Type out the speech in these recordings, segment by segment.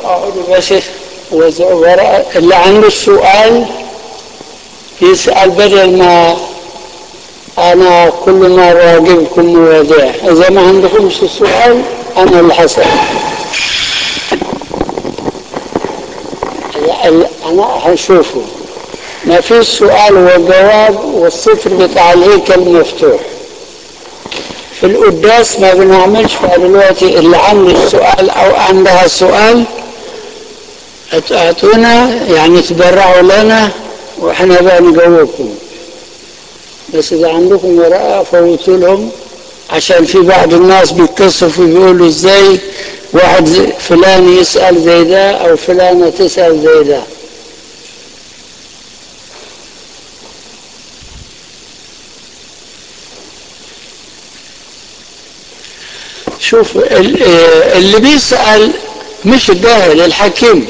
أقول بس ورقة اللي عنده السؤال يسأل بدل ما أنا كل مرة أجيب لكم مواضيع إذا ما عندكمش سؤال أنا اللي هسأل أنا هشوفه ما فيش سؤال وجواب والصفر بتاع الهيكل مفتوح في القداس ما بنعملش في دلوقتي اللي عنده السؤال أو عندها سؤال اعطونا يعني تبرعوا لنا واحنا بقى نجاوبكم بس اذا عندكم ورقه فوتوا لهم عشان في بعض الناس بيتكسفوا بيقولوا ازاي واحد زي فلان يسال زي ده او فلانه تسال زي ده شوف اللي بيسال مش الجاهل الحكيم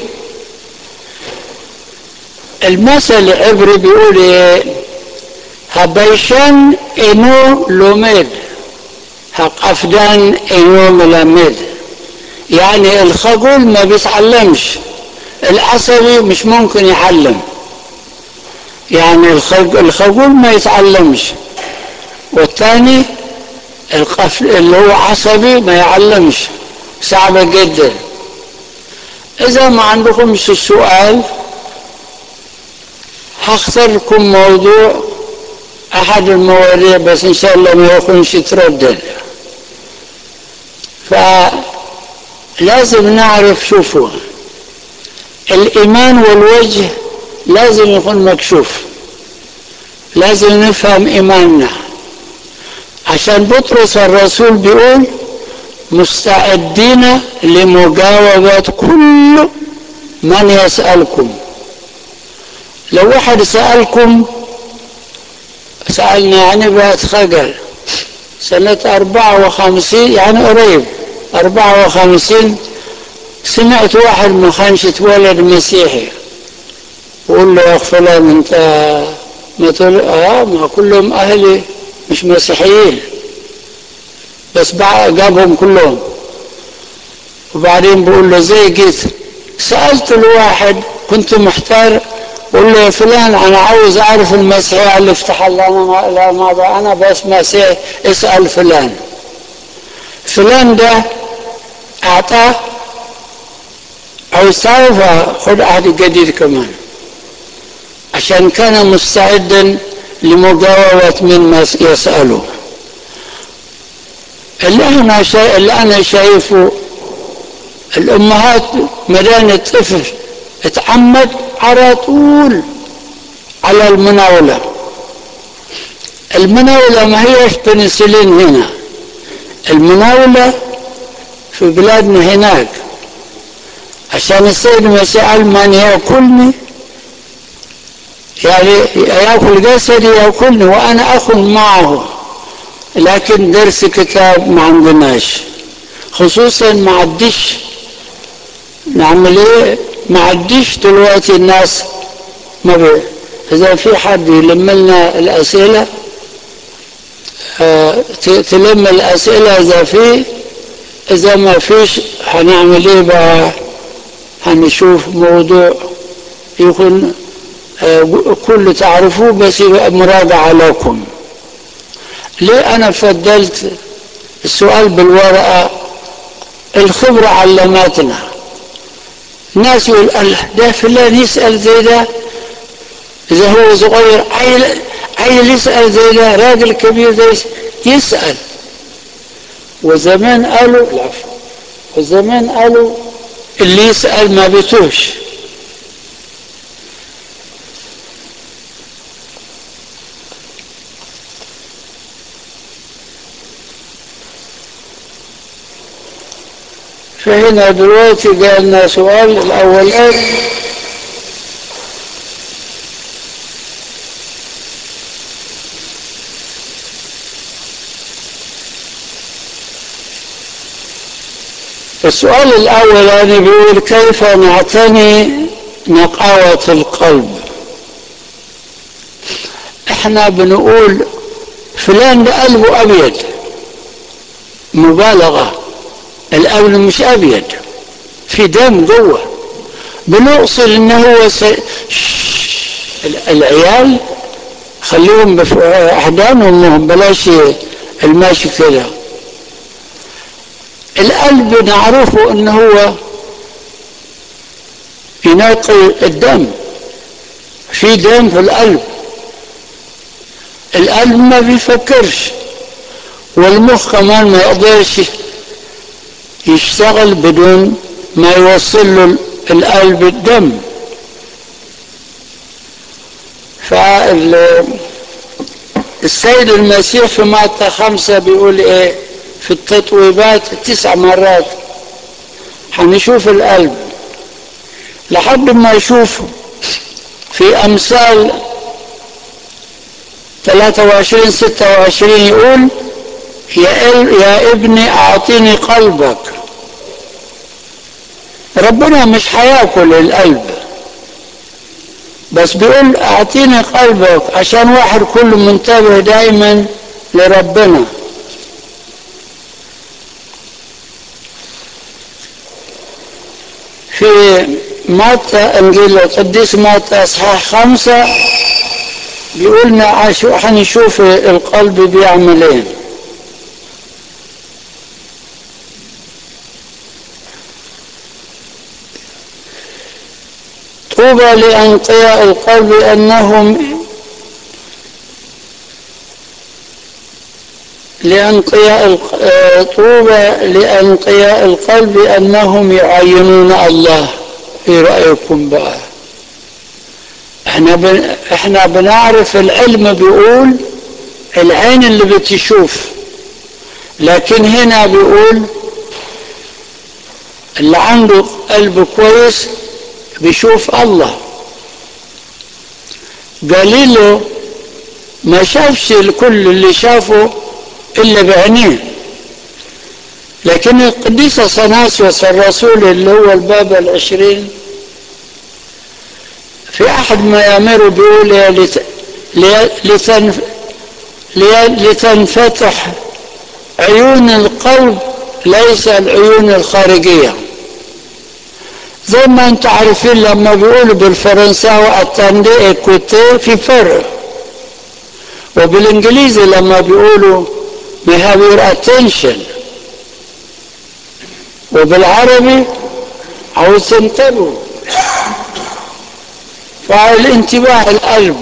المثل العبري بيقول ايه הביישן אינו לומד, הקפדן אינו מלמד. يعني الخجول ما بيتعلمش العصبي مش ممكن يعلم يعني الخجول ما يتعلمش والثاني اللي هو عصبي ما يعلمش صعبة جدا إذا ما عندكمش السؤال هختار لكم موضوع أحد المواضيع بس إن شاء الله ما يكونش تردد فلازم نعرف شوفوا الإيمان والوجه لازم يكون مكشوف لازم نفهم إيماننا عشان بطرس الرسول بيقول مستعدين لمجاوبة كل من يسألكم لو واحد سألكم سألنا يعني بقت خجل سنة أربعة وخمسين يعني قريب أربعة وخمسين سمعت واحد ما كانش اتولد مسيحي بقول له يا فلان انت ما تقول اه ما كلهم اهلي مش مسيحيين بس جابهم كلهم وبعدين بقول له زي جيت سألت الواحد كنت محتار قول له يا فلان انا عاوز اعرف المسيحية اللي افتح الله انا لا ما انا بس مسيح اسأل فلان فلان ده اعطاه او تعرف خد عهد جديد كمان عشان كان مستعدا لمجاوبة من يسأله اللي انا شا... اللي انا شايفه الامهات مدان الطفل اتعمد على طول على المناولة المناولة ما هيش بنسلين هنا المناولة في بلادنا هناك عشان السيد المسيح قال من ياكلني يعني ياكل جسدي ياكلني وانا اكل معه لكن درس كتاب ما عندناش خصوصا مع الدش نعمل ايه مع الدش دلوقتي الناس ما بي اذا في حد يلم لنا الاسئله آه تلم الاسئله اذا في اذا ما فيش هنعمل ايه بقى هنشوف موضوع يكون آه كل تعرفوه بس يبقى مراجعه لكم ليه انا فضلت السؤال بالورقه الخبره علمتنا الناس يقول الله ده فلان يسال زي ده اذا هو صغير عيل عيل يسال زي ده راجل كبير زي يسال وزمان قالوا العفو وزمان قالوا اللي يسال ما بيتوش فهنا دلوقتي جاءنا سؤال الأولاني السؤال الأولاني بيقول كيف نعتني نقاوة القلب احنا بنقول فلان ده قلبه أبيض مبالغة القلب مش أبيض في دم جوه بنقصد ان هو س... العيال خليهم بأحضان امهم بلاش الماشي كده القلب نعرفه ان هو ينقي الدم في دم في القلب القلب ما بيفكرش والمخ كمان ما يقدرش يشتغل بدون ما يوصل له القلب الدم فالسيد المسيح في متى خمسة بيقول ايه في التطويبات تسع مرات هنشوف القلب لحد ما يشوف في أمثال 23 26 يقول يا, يا ابني أعطيني قلبك ربنا مش هياكل القلب بس بيقول أعطيني قلبك عشان واحد كله منتبه دايما لربنا في متى انجيل القديس متى اصحاح خمسة بيقولنا هنشوف القلب بيعمل ايه طوبى لأنقياء القلب أنهم لأنقياء طوبى لأنقياء القلب أنهم يعينون الله ايه رأيكم بقى احنا بن... احنا بنعرف العلم بيقول العين اللي بتشوف لكن هنا بيقول اللي عنده قلب كويس بيشوف الله قاليله ما شافش الكل اللي شافه الا بعينيه لكن القديس اثناسيوس الرسول اللي هو الباب العشرين في احد ميامره بيقول لت... لتنف... لتنفتح عيون القلب ليس العيون الخارجية زي ما انتم عارفين لما بيقولوا بالفرنساوي اتاندي ايكوتي في فرق وبالانجليزي لما بيقولوا we have your attention وبالعربي عاوز تنتبهوا فالانتباه القلب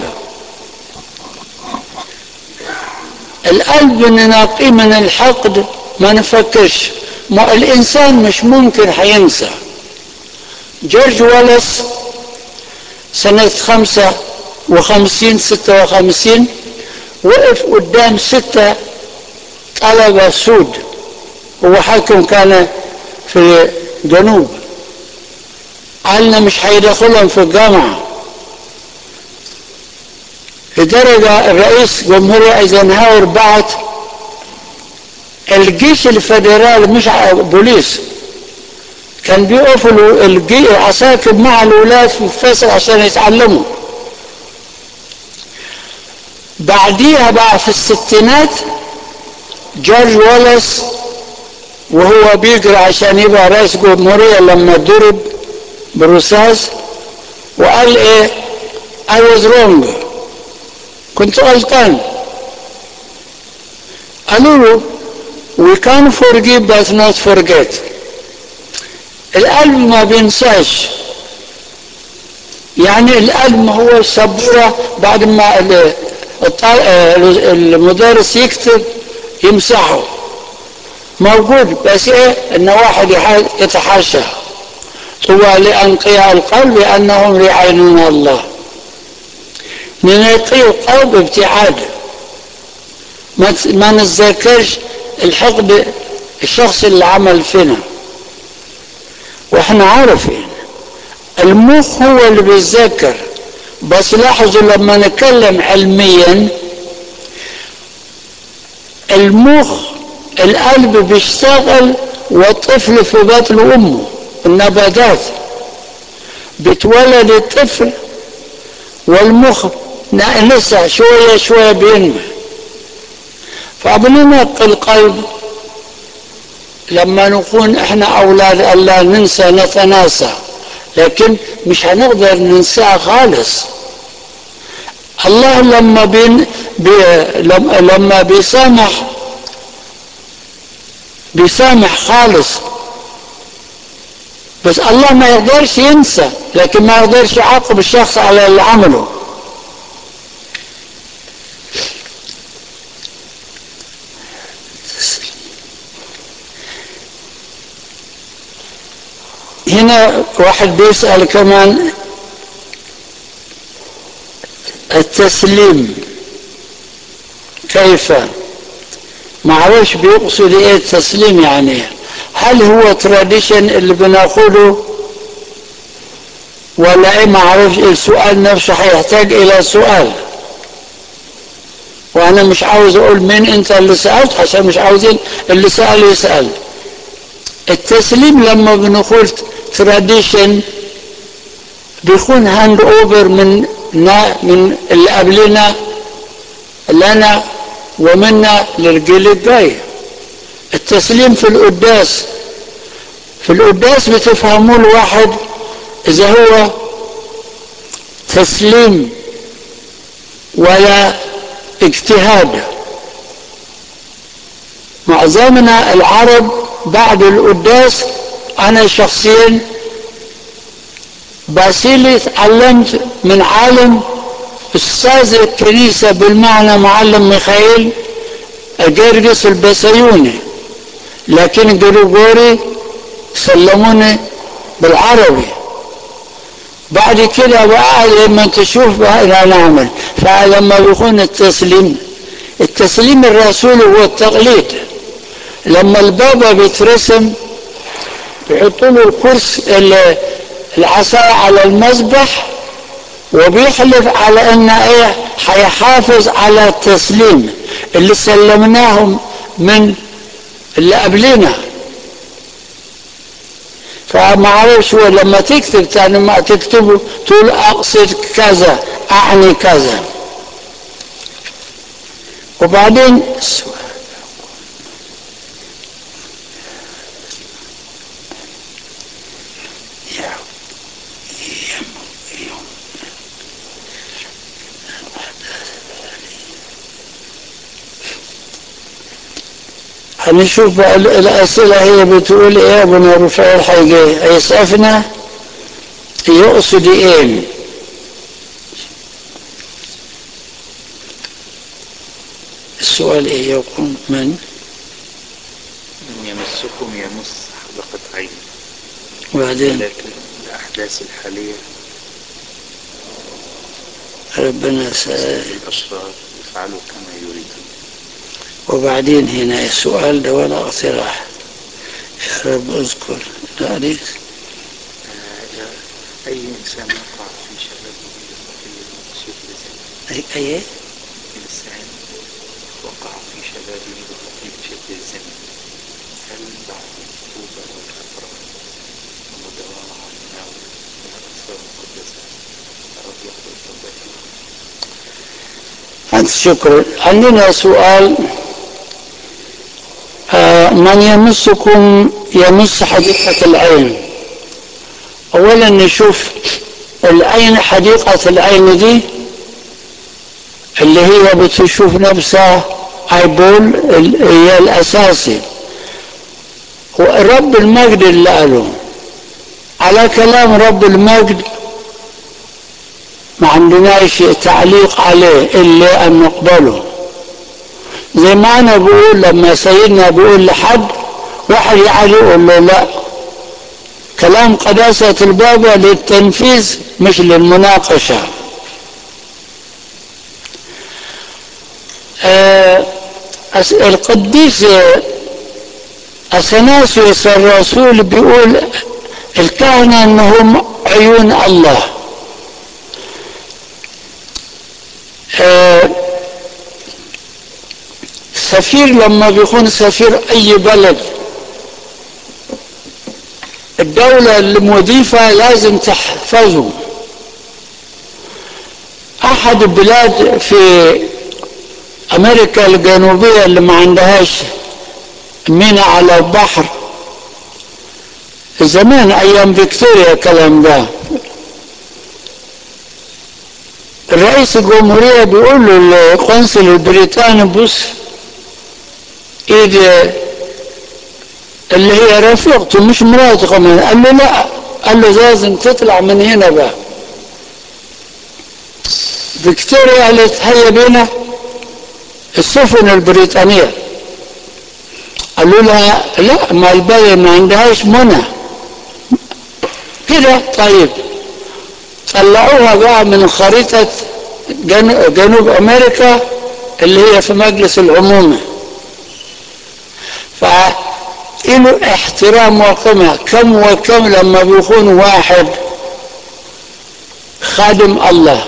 القلب ننقيه من الحقد ما نفكرش ما الانسان مش ممكن حينسى جورج ولس سنة خمسة وخمسين ستة وخمسين وقف قدام ستة طلبة سود هو حاكم كان في الجنوب قالنا مش هيدخلهم في الجامعة لدرجة الرئيس جمهورية ايزنهاور بعت الجيش الفدرالي مش بوليس كان بيقفوا العساكر مع الولاد في الفصل عشان يتعلموا بعديها بقى في الستينات جورج وولس وهو بيجري عشان يبقى رئيس جمهورية لما ضرب بالرصاص وقال ايه I was wrong كنت غلطان قالوا له we can forgive but not forget القلب ما بينساش يعني القلب ما هو السبورة بعد ما المدرس يكتب يمسحه موجود بس ايه ان واحد يتحاشى هو لأنقياء القلب لأنهم يعينون الله ننقي القلب ابتعاد ما نتذكرش الحقد الشخص اللي عمل فينا واحنا عارفين المخ هو اللي بيتذكر بس لاحظوا لما نتكلم علميا المخ القلب بيشتغل والطفل في بطن امه النباتات بتولد الطفل والمخ لسه شوية شوية بينمى فبننقي القلب لما نكون احنا اولاد الله ننسى نتناسى لكن مش هنقدر ننساها خالص الله لما بين بي لما, لما بيسامح بيسامح خالص بس الله ما يقدرش ينسى لكن ما يقدرش يعاقب الشخص على اللي عمله هنا واحد بيسأل كمان التسليم كيف ما عرفش بيقصد ايه التسليم يعني هل هو تراديشن اللي بناخده ولا ايه ما عرفش السؤال نفسه هيحتاج الى سؤال وانا مش عاوز اقول مين انت اللي سألت عشان مش عاوزين اللي سأل يسأل التسليم لما بنقول تراديشن بيكون هاند اوفر من من اللي قبلنا لنا ومنا للجيل الجاي التسليم في القداس في القداس بتفهموا الواحد اذا هو تسليم ولا اجتهاد معظمنا العرب بعد القداس انا شخصيا باسيلي تعلمت من عالم استاذ الكنيسة بالمعنى معلم ميخائيل جرجس البسيوني لكن جريجوري سلموني بالعربي بعد كده بقى لما تشوف بقى نعمل فلما بيكون التسليم التسليم الرسولي هو التقليد لما البابا بيترسم بيحطوا له الكرسي العصاية على المذبح وبيحلف على ان ايه هيحافظ على التسليم اللي سلمناهم من اللي قبلنا فما عرفش هو لما تكتب تاني ما تكتبه تقول اقصد كذا اعني كذا وبعدين هنشوف بقى الأسئلة هي بتقول إيه أبو رفاع الحقيقي يسأفنا يقصد إيه السؤال إيه يقول من من يمسكم يمس حلقة عين وبعدين لكن الأحداث الحالية ربنا سأل الأشرار يفعلوا كما يريدون وبعدين هنا السؤال ده ولا اقتراح يا رب اذكر الحديث أي إنسان يقع في شبابه في شبه الزنا أي أي إنسان وقع في شبابه في شبه الزنا هل بعد التوبة والكفرة والمداومة على المناول من الأسرار المقدسة رب يقبل توبته أنت شكرا عندنا سؤال آه من يمسكم يمس حديقة العين أولا نشوف العين حديقة العين دي اللي هي بتشوف نفسها ايبول هي الأساسي ورب المجد اللي قاله على كلام رب المجد ما عندناش تعليق عليه إلا أن نقبله زي ما أنا بقول لما سيدنا بيقول لحد واحد يعني يقول له لا كلام قداسة البابا للتنفيذ مش للمناقشة آه القديس أثناسيوس الرسول بيقول الكهنة أنهم عيون الله آه سفير لما بيكون سفير اي بلد الدولة المضيفة لازم تحفظه احد البلاد في امريكا الجنوبية اللي ما عندهاش مينا على البحر زمان ايام فيكتوريا الكلام ده الرئيس الجمهورية بيقول له القنصل البريطاني بص ايد اللي هي رفيقته مش مراته كمان قال له لا قال له لازم تطلع من هنا بقى فيكتوريا قالت هيا بينا السفن البريطانية قالوا لها لا ما البلد ما عندهاش منى كده طيب طلعوها بقى من خريطة جنوب أمريكا اللي هي في مجلس العمومة فإله احترام وقيمة كم وكم لما بيكون واحد خادم الله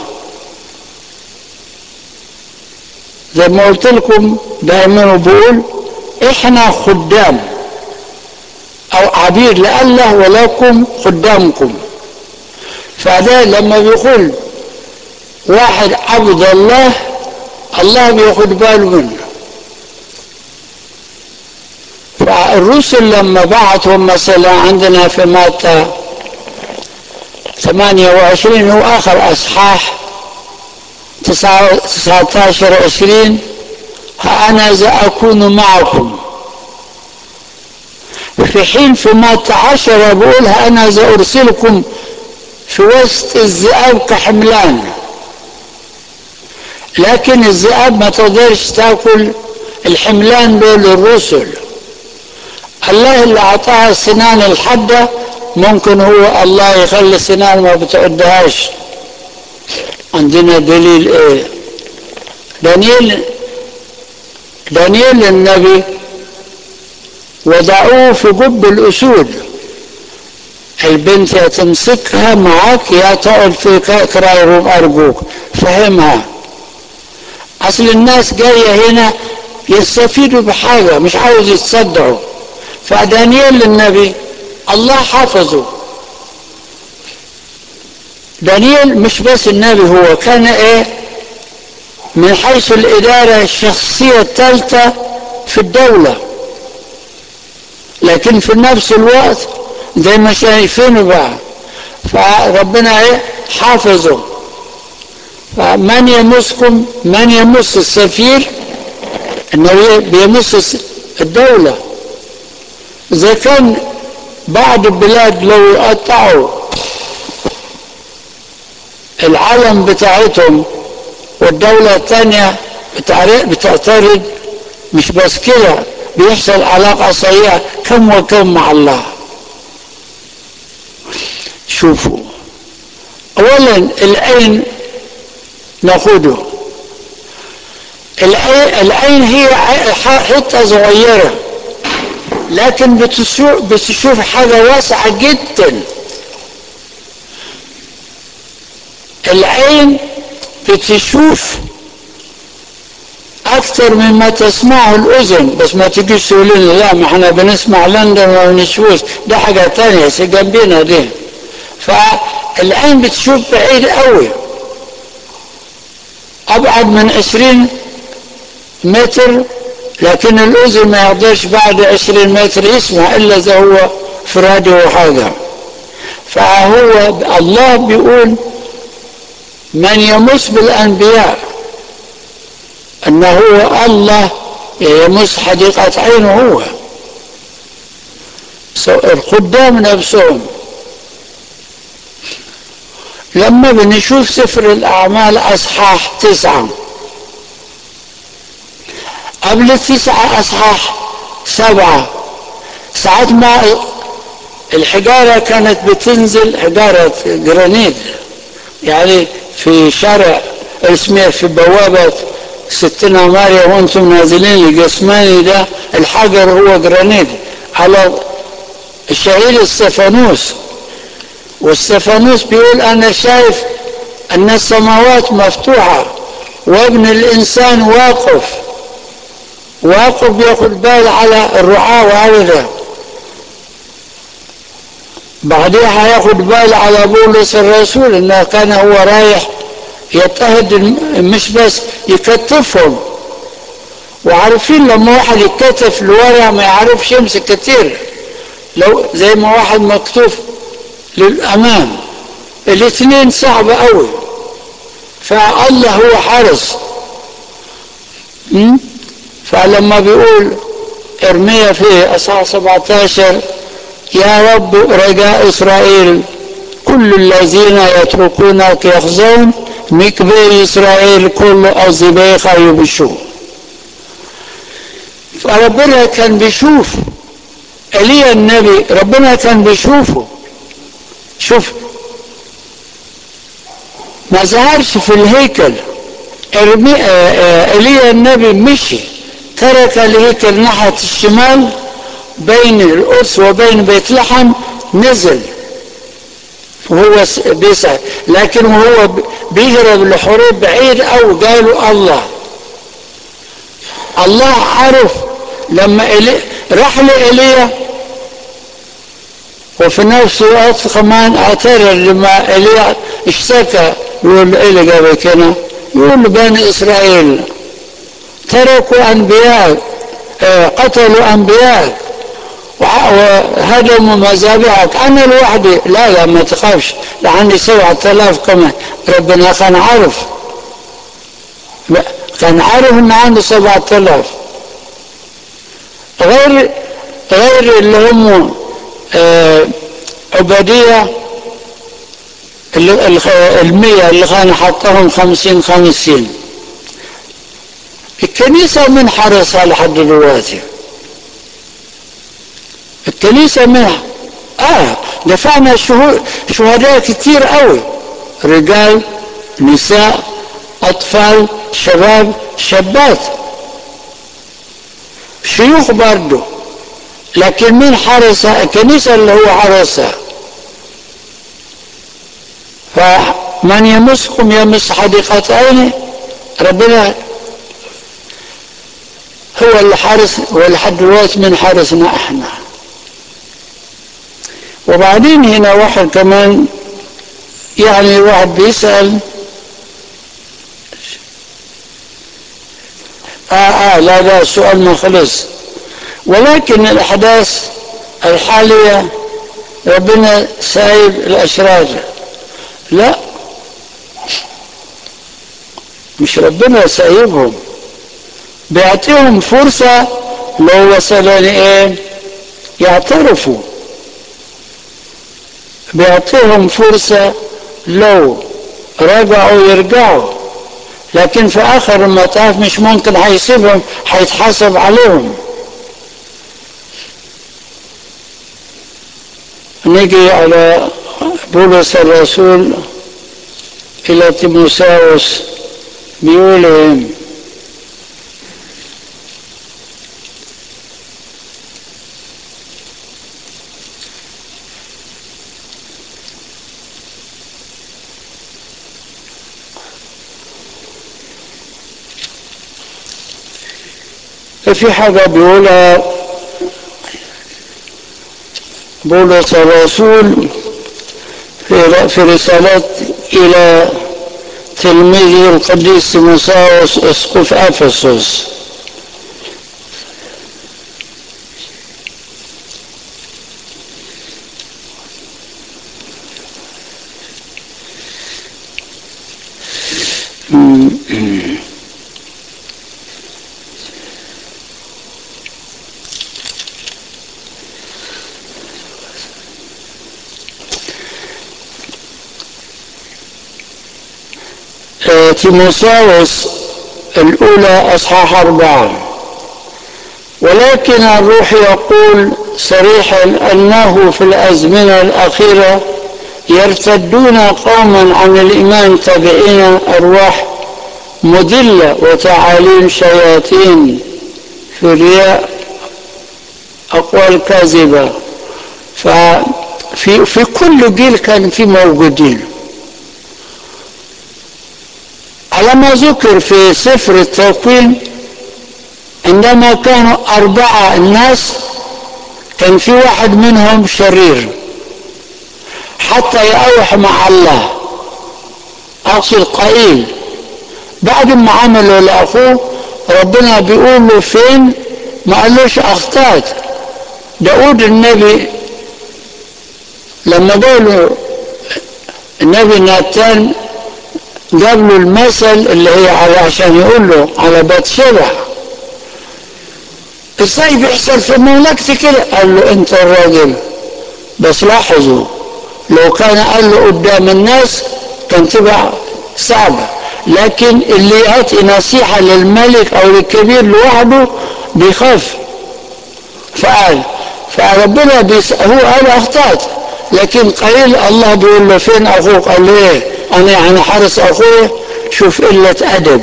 زي ما قلت لكم دائما بقول احنا خدام او عبيد لله ولكم خدامكم فده لما بيقول واحد عبد الله الله بياخد باله منه فالرسل لما بعثهم مثلا عندنا في متى 28 هو اخر اصحاح 19 20 ها انا ذا اكون معكم في حين في متى 10 بقول ها انا ذا ارسلكم في وسط الذئاب كحملان لكن الذئاب ما تقدرش تاكل الحملان دول الرسل الله اللي اعطاها السنان الحاده ممكن هو الله يخلي السنان ما بتعدهاش عندنا دليل ايه دانيال دانيال النبي وضعوه في جب الاسود البنت يا تمسكها معاك يا تقعد في كرايروم ارجوك فهمها اصل الناس جايه هنا يستفيدوا بحاجه مش عاوز يتصدعوا فدانيال النبي الله حفظه دانيال مش بس النبي هو كان ايه من حيث الاداره الشخصيه الثالثه في الدوله لكن في نفس الوقت زي ما شايفينه بقى فربنا ايه حافظه فمن يمسكم من يمس السفير انه بيمس الدولة اذا كان بعض البلاد لو يقطعوا العلم بتاعتهم والدولة الثانية بتعترض مش بس كده بيحصل علاقة سيئة كم وكم مع الله شوفوا اولا العين ناخده العين هي حته صغيره لكن بتشوف, بتشوف حاجه واسعه جدا العين بتشوف اكثر مما تسمعه الاذن بس ما تجيش تقول لنا لا ما احنا بنسمع لندن وما بنشوفش ده حاجه تانية جنبنا دي فالعين بتشوف بعيد قوي ابعد من عشرين متر لكن الاذن ما يقدرش بعد عشرين متر يسمع الا اذا هو في راديو حاجه فهو الله بيقول من يمس بالانبياء انه هو الله يمس حديقه عينه هو الخدام نفسهم لما بنشوف سفر الأعمال أصحاح تسعة قبل التسعة أصحاح سبعة ساعات ما الحجارة كانت بتنزل حجارة جرانيت يعني في شارع اسمه في بوابة ستنا ماريا وانتم نازلين الجسماني ده الحجر هو جرانيت على الشهيد استفانوس واستفانوس بيقول انا شايف ان السماوات مفتوحة وابن الانسان واقف واقف بياخد بال على الرعاة وعلى بعدها هياخد بال على بولس الرسول انه كان هو رايح يضطهد مش بس يكتفهم وعارفين لما واحد يتكتف لورا ما يعرفش يمسك كتير لو زي ما واحد مكتوف للأمام الاثنين صعب قوي فالله هو حارس م? فلما بيقول ارميا في اصحاح 17 يا رب رجاء اسرائيل كل الذين يتركونك يخزون مكبي اسرائيل كل أصدبائك يبشون فربنا كان بيشوف ايليا النبي ربنا كان بيشوفه شوف ما ظهرش في الهيكل ارمي ايليا النبي مشي ترك الهيكل ناحية الشمال بين القدس وبين بيت لحم نزل وهو بيسعى لكن وهو بيهرب لحروب بعيد او قالوا الله الله عرف لما إلي راح لإيليا وفي نفس الوقت كمان اعترف لما إيليا اشتكى يقول له إيه قبل كده يقول بني إسرائيل تركوا أنبياء قتلوا أنبياء وهدموا مذابحك أنا لوحدي لا لا ما تخافش لعندي سبعة آلاف كمان ربنا كان عارف كان عارف ان عنده سبعة آلاف غير غير اللي هم آه عبودية المية اللي كان حطهم خمسين خمسين الكنيسة من حرسها لحد دلوقتي الكنيسة منها اه دفعنا شهداء كتير قوي رجال نساء اطفال شباب شابات شيوخ برضه لكن مين حرسها الكنيسة اللي هو حرسها فمن يمسكم يمس حديقتين ربنا هو اللي حارس ولحد دلوقتي من حارسنا احنا وبعدين هنا واحد كمان يعني واحد بيسأل آه آه لا لا السؤال ما خلص ولكن الأحداث الحالية ربنا سايب الأشرار لا مش ربنا سايبهم بيعطيهم فرصة لو مثلا ايه يعترفوا بيعطيهم فرصة لو رجعوا يرجعوا لكن في اخر المطاف مش ممكن هيسيبهم هيتحاسب عليهم نيجي على بولس الرسول الى تيموساوس بيقول ايه في حاجة بيقولها بولس الرسول في في رسالة إلى تلميذه القديس تيموساوس اسقف افسس تيموساوس الأولى أصحاح أربعة ولكن الروح يقول صريحا أنه في الأزمنة الأخيرة يرتدون قوما عن الإيمان تابعين أرواح مدلة وتعاليم شياطين في رياء أقوال كاذبة ففي في كل جيل كان في موجودين على ما ذكر في سفر التكوين عندما كانوا أربعة الناس كان في واحد منهم شرير حتى يأوح مع الله أقصد قائل بعد ما عملوا لأخوه ربنا بيقول له فين ما قالوش أخطأت داود النبي لما قالوا النبي ناتان جاب له المثل اللي هي على عشان يقول له على بيت شبع ازاي بيحصل في مملكتي كده قال له انت الراجل بس لاحظوا لو كان قال له قدام الناس كان تبقى صعبة لكن اللي يعطي نصيحة للملك او للكبير لوحده بيخاف فقال فربنا بيس... هو انا اخطأت لكن قليل الله بيقول له فين اخوك قال له ايه انا يعني حارس اخويا شوف قلة ادب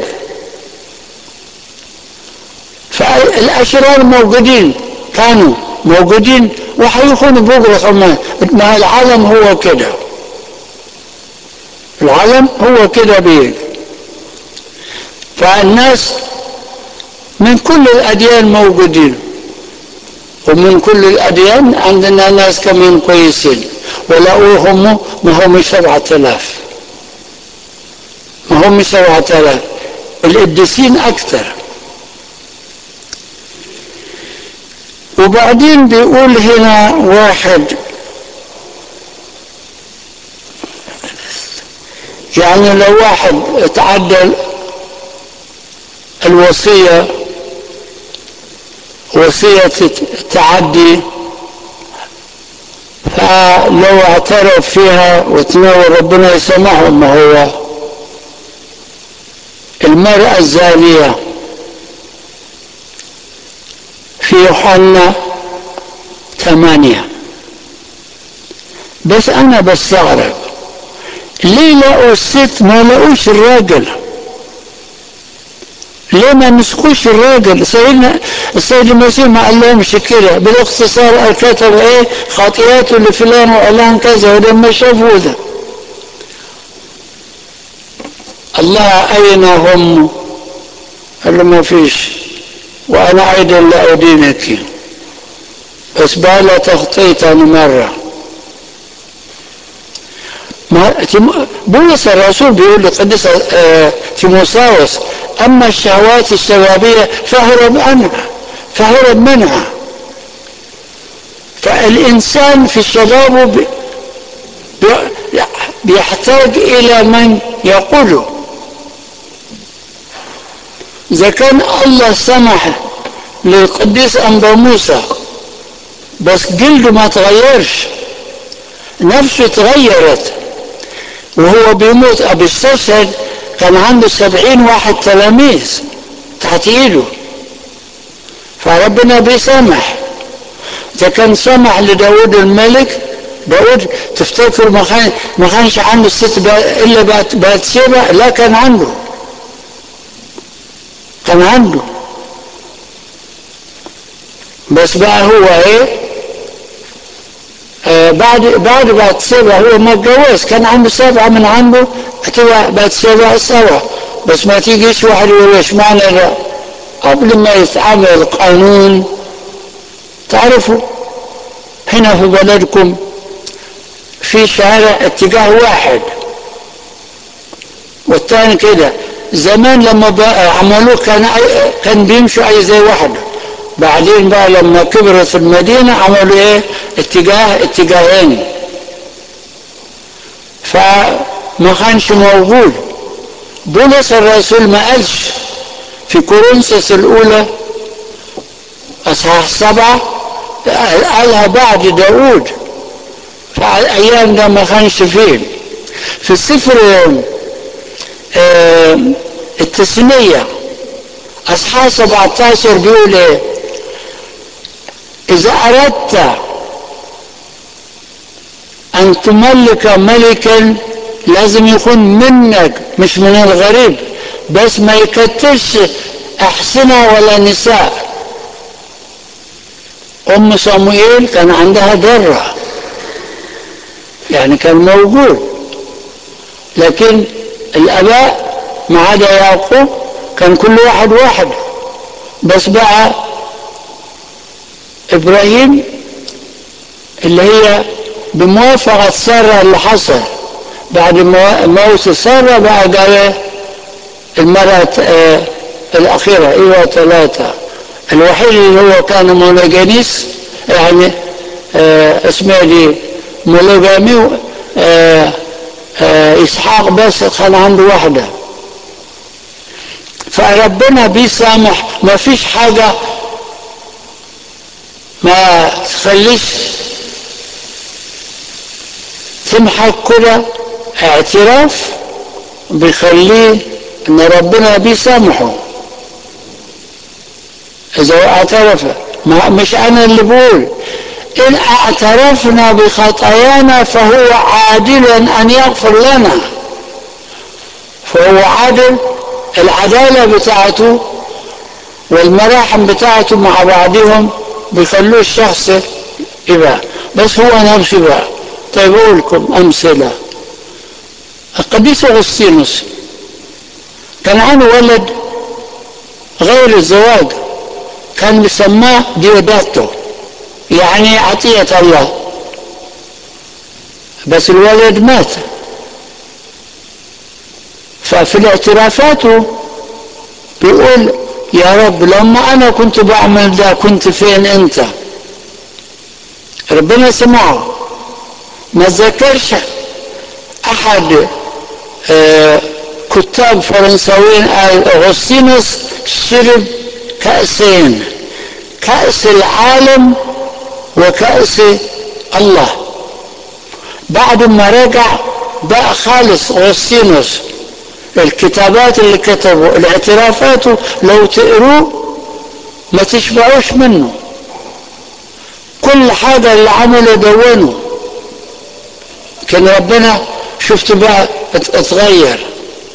فالاشرار موجودين كانوا موجودين وحيكونوا بكره كمان ما العالم هو كده العالم هو كده بيه فالناس من كل الاديان موجودين ومن كل الاديان عندنا ناس كمان كويسين ولقوهم ما هم سبعة آلاف ما هم سبعة آلاف القديسين أكثر وبعدين بيقول هنا واحد يعني لو واحد تعدل الوصية وصية التعدي فلو اعترف فيها وتناول ربنا يسامحه ما هو المرأة الزانية في يوحنا ثمانية بس أنا بستغرب ليه لقوا الست ما لقوش الراجل ليه ما مسكوش الراجل سيدنا السيد المسيح ما قال لهمش كده بالاختصار كتب ايه خطيئاته لفلان وعلان كذا ولما شافوا ده الله اين هم قال له ما فيش وانا ايضا لا ادينك بس بقى تخطيط انا مره بولس الرسول بيقول لقديس تيموساوس اما الشهوات الشبابيه فهرب عنها فهرب منها فالانسان في شبابه بي بيحتاج الى من يقوله اذا كان الله سمح للقديس انبا موسى بس جلده ما تغيرش نفسه تغيرت وهو بيموت أبو استشهد كان عنده سبعين واحد تلاميذ تحت ايده فربنا بيسامح إذا كان سمح لداود الملك داود تفتكر ما كان ما كانش عنده الست إلا بات سبع لا كان عنده كان عنده بس بقى هو ايه آه بعد بعد بعد سبع هو ما اتجوز كان عنده سبعة من عنده هتبقى بعد سبع سوا بس ما تيجيش واحد يقول ايش معنى ده قبل ما يتعمل قانون تعرفوا هنا في بلدكم في شارع اتجاه واحد والثاني كده زمان لما بقى عملوه كان كان بيمشوا اي زي واحده بعدين بقى لما كبرت المدينة عملوا ايه اتجاه اتجاهين فما كانش موجود بولس الرسول ما قالش في كورنثوس الاولى اصحاح سبعة قالها بعد داود فالايام ده ما كانش فيه في السفر اه التسمية اصحاح 17 بيقول ايه إذا أردت أن تملك ملكا لازم يكون منك مش من الغريب بس ما يكترش أحسنة ولا نساء أم صموئيل كان عندها درة يعني كان موجود لكن الآباء ما عدا يعقوب كان كل واحد واحد بس بقى ابراهيم اللي هي بموافقة سارة اللي حصل بعد موت سارة بقى جاية المرأة آه الأخيرة إيوة ثلاثة الوحيد اللي هو كان مونوجينيس يعني آه اسمها دي مونوجامي آه آه اسحاق بس كان عنده واحده فربنا بيسامح ما فيش حاجه ما تخليش تمحك كده اعتراف بيخليه ان ربنا بيسامحه اذا هو اعترف ما مش انا اللي بقول ان اعترفنا بخطايانا فهو عادل ان يغفر لنا فهو عادل العدالة بتاعته والمراحم بتاعته مع بعضهم بيخلوه الشخص يبقى بس هو نفسه بقى طيب اقول لكم امثله القديس اغسطينوس كان عنده ولد غير الزواج كان بيسماه ديوداتو يعني عطية الله بس الولد مات ففي الاعترافاته بيقول يا رب لما انا كنت بعمل ده كنت فين انت ربنا سمعه ما ذكرش احد آه كتاب فرنساويين قال اغسطينوس شرب كأسين كأس العالم وكأس الله بعد ما رجع بقى خالص اغسطينوس الكتابات اللي كتبه الاعترافاته لو تقروه ما تشبعوش منه كل حاجة اللي عمله دونه كان ربنا شفت بقى اتغير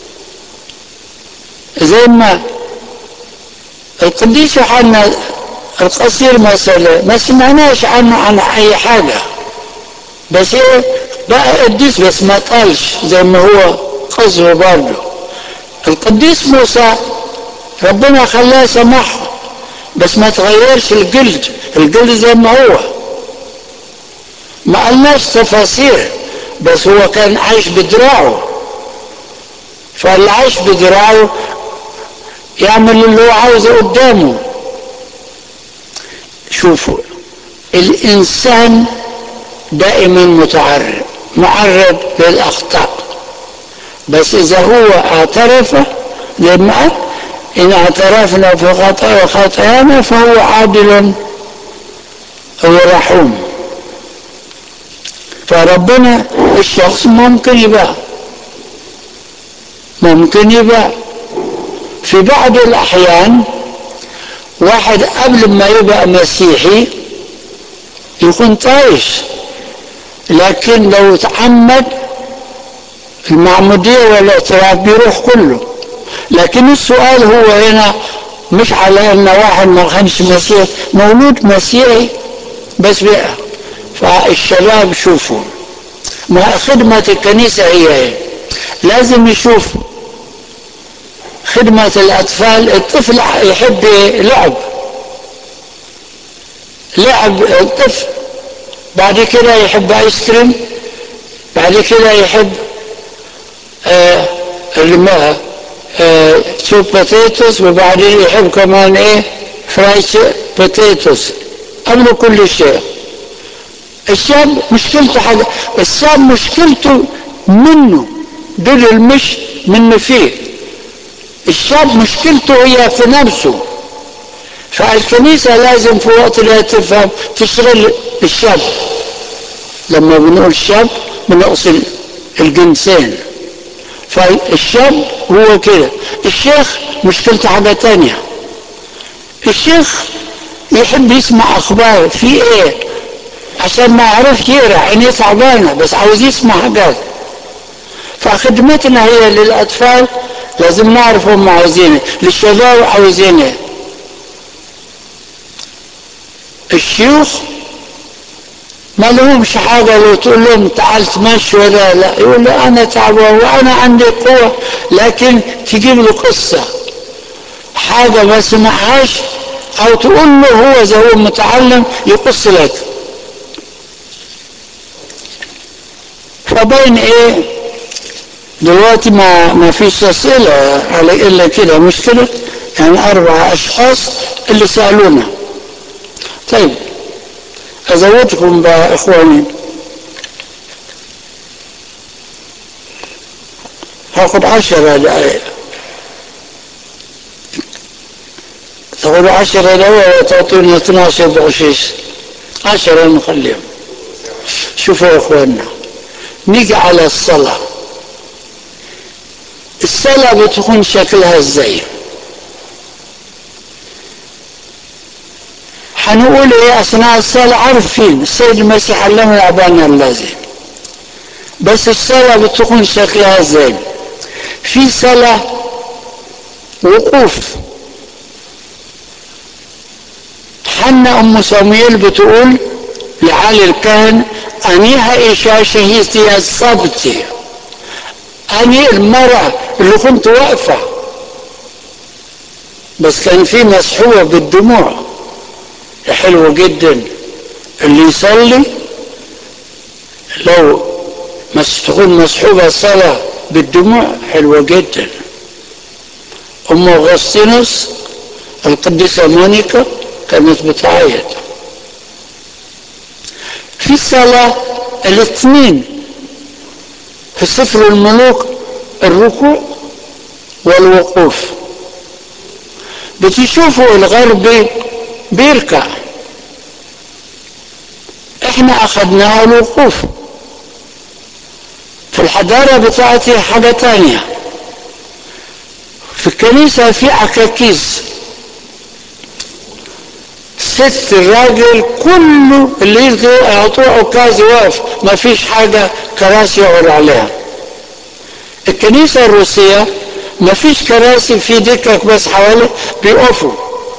زي ما القديس يوحنا القصير مثلا ما سمعناش عنه عن اي حاجة بس ايه بقى قديس بس ما طالش زي ما هو قصره برضه القديس موسى ربنا خلاه سمحه بس ما تغيرش الجلد الجلد زي ما هو ما قلناش تفاسير بس هو كان عايش بدراعه فاللي عايش بدراعه يعمل اللي هو عاوزه قدامه شوفوا الإنسان دائما متعرض معرض للأخطاء بس إذا هو اعترف لما إن اعترفنا في خطايا خطايانا فهو عادل ورحوم فربنا الشخص ممكن يبقى ممكن يبقى في بعض الأحيان واحد قبل ما يبقى مسيحي يكون طايش لكن لو تعمد المعمودية والاعتراف بيروح كله لكن السؤال هو هنا مش على ان واحد ما كانش مسيحي مولود مسيحي بس بقى فالشباب شوفوا ما خدمة الكنيسة هي هي لازم يشوفوا خدمة الأطفال الطفل يحب لعب لعب الطفل بعد كده يحب ايس كريم بعد كده يحب آه الماء آه سوب بوتيتوس وبعدين يحب كمان ايه فرايد بوتيتوس قبل كل شيء الشاب مشكلته حاجة الشاب مشكلته منه دول مش منه فيه الشاب مشكلته هي في نفسه فالكنيسة لازم في وقت لا تفهم تشغل الشاب لما بنقول شاب بنقصد الجنسين فالشاب هو كده الشيخ مشكلته حاجة تانية الشيخ يحب يسمع اخبار في ايه عشان ما يعرفش يقرا عينيه تعبانه بس عاوز يسمع حاجات فخدمتنا هي للاطفال لازم نعرف هم عاوزين للشباب عاوزين ايه الشيوخ ما لهمش حاجة لو تقول لهم تعال تمشي ولا لا يقول له أنا تعبان وأنا عندي قوة لكن تجيب له قصة حاجة ما سمعهاش أو تقول له هو إذا هو متعلم يقص لك فبين إيه دلوقتي ما ما فيش أسئلة على إلا كده مش كده يعني أربع أشخاص اللي سألونا طيب أزودكم بقى إخواني تاخد عشرة دقائق تاخد عشرة دقائق وتعطينا 12 بقشيش عشرة نخليهم شوفوا يا اخوانا نيجي على الصلاة الصلاة بتكون شكلها ازاي حنقول ايه اثناء الصلاة عارفين السيد المسيح علمنا ابانا اللازم بس الصلاة بتكون شكلها ازاي في صلاة وقوف حنا ام صمويل بتقول لعلي الكهن انيها ايشا شهيتي الصبتي اني المرأة اللي كنت واقفة بس كان في مسحوبة بالدموع حلوة جدا اللي يصلي لو مس تكون مسحوبة الصلاة بالدموع حلوة جدا أم أغسطينوس القديسة مونيكا كانت بتعيط في الصلاة الاثنين في سفر الملوك الركوع والوقوف بتشوفوا الغربي بيركع احنا اخذناها الوقوف في الحضارة بتاعتي حاجة تانية في الكنيسة في عكاكيز ست الراجل كله اللي يلقي يعطوه عكاز واقف ما فيش حاجة كراسي يقعد عليها الكنيسة الروسية ما فيش كراسي في دكك بس حوالي بيقفوا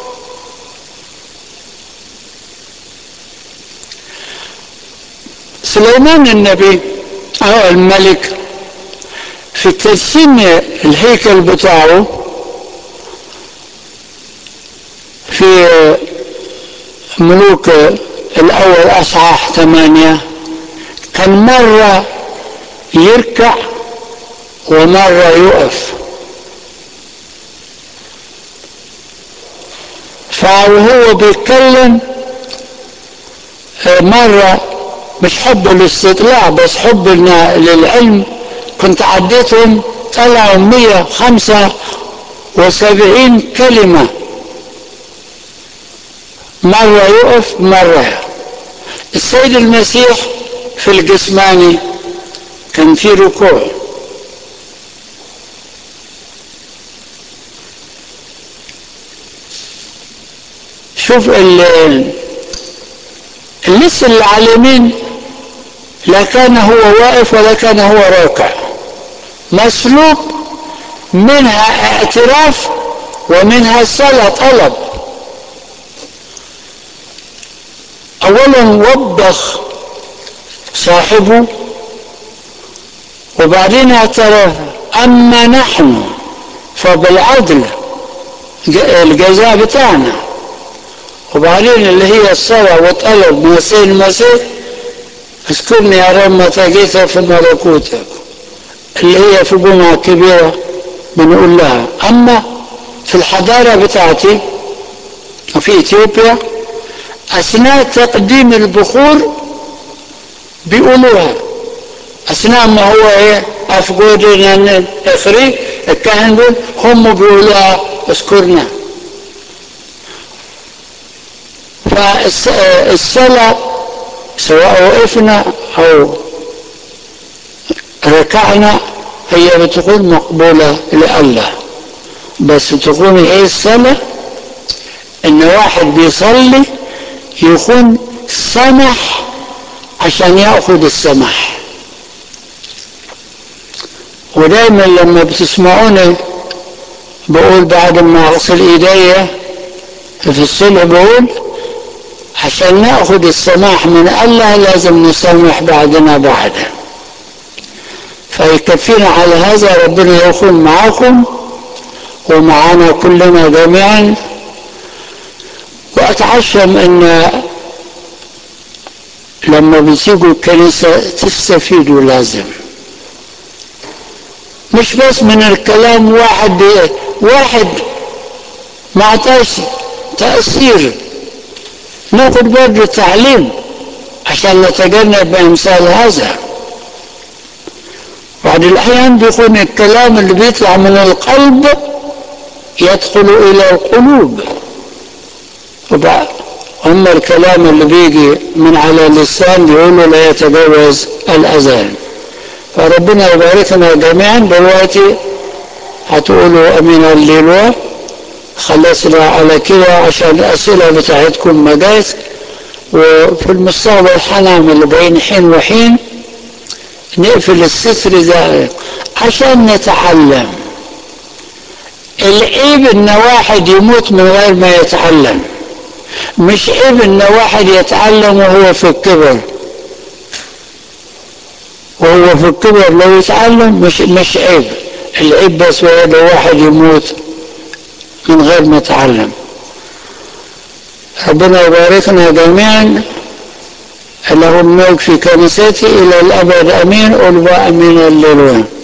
سليمان النبي أو الملك في ترسيم الهيكل بتاعه في ملوك الأول أصحاح ثمانية كان مرة يركع ومرة يقف فهو بيتكلم مرة مش حب الاستطلاع بس حب للعلم كنت عديتهم طلعوا 175 كلمة مرة يقف مرة السيد المسيح في الجسماني كان في ركوع شوف اللص اللي على اليمين لا كان هو واقف ولا كان هو راكع مسلوب منها اعتراف ومنها صلاة طلب اولا وبخ صاحبه وبعدين اعترف اما نحن فبالعدل الجزاء بتاعنا وبعدين اللي هي الصلاة وطلب من السيد المسيح اذكرني يا رب متى جيت في ملكوتك اللي هي في جمعة كبيرة بنقول لها أما في الحضارة بتاعتي في إثيوبيا أثناء تقديم البخور بيقولوها أثناء ما هو إيه أفقودنا إخري الكهن دول هم بيقولوها اذكرنا فالصلاة سواء وقفنا أو ركعنا هي بتكون مقبولة لله بس تكون ايه الصلاة ان واحد بيصلي يكون سمح عشان ياخذ السمح ودايما لما بتسمعوني بقول بعد ما اغسل ايديا في الصلح بقول عشان ناخذ السماح من الله لازم نسامح بعضنا بعضا فيكفينا على هذا ربنا يكون معكم ومعنا كلنا جميعا واتعشم ان لما بتيجوا الكنيسة تستفيدوا لازم مش بس من الكلام واحد واحد ما عطاش تأثير ناخد برضه تعليم عشان نتجنب امثال هذا بعد بعض الأحيان بيكون الكلام اللي بيطلع من القلب يدخل إلى القلوب وبعد أما الكلام اللي بيجي من على اللسان بيقولوا لا يتجاوز الأذان فربنا يباركنا جميعا دلوقتي هتقولوا أمين الليلوة خلصنا على كده عشان الأسئلة بتاعتكم مجاز وفي المستقبل هنعمل بين حين وحين نقفل الستر ده عشان نتعلم العيب ان واحد يموت من غير ما يتعلم مش عيب ان واحد يتعلم وهو في الكبر وهو في الكبر لو يتعلم مش مش عيب العيب بس هو لو واحد يموت من غير ما يتعلم ربنا يباركنا جميعا له الملك في كنيسته الى الابد امين قل امين الليل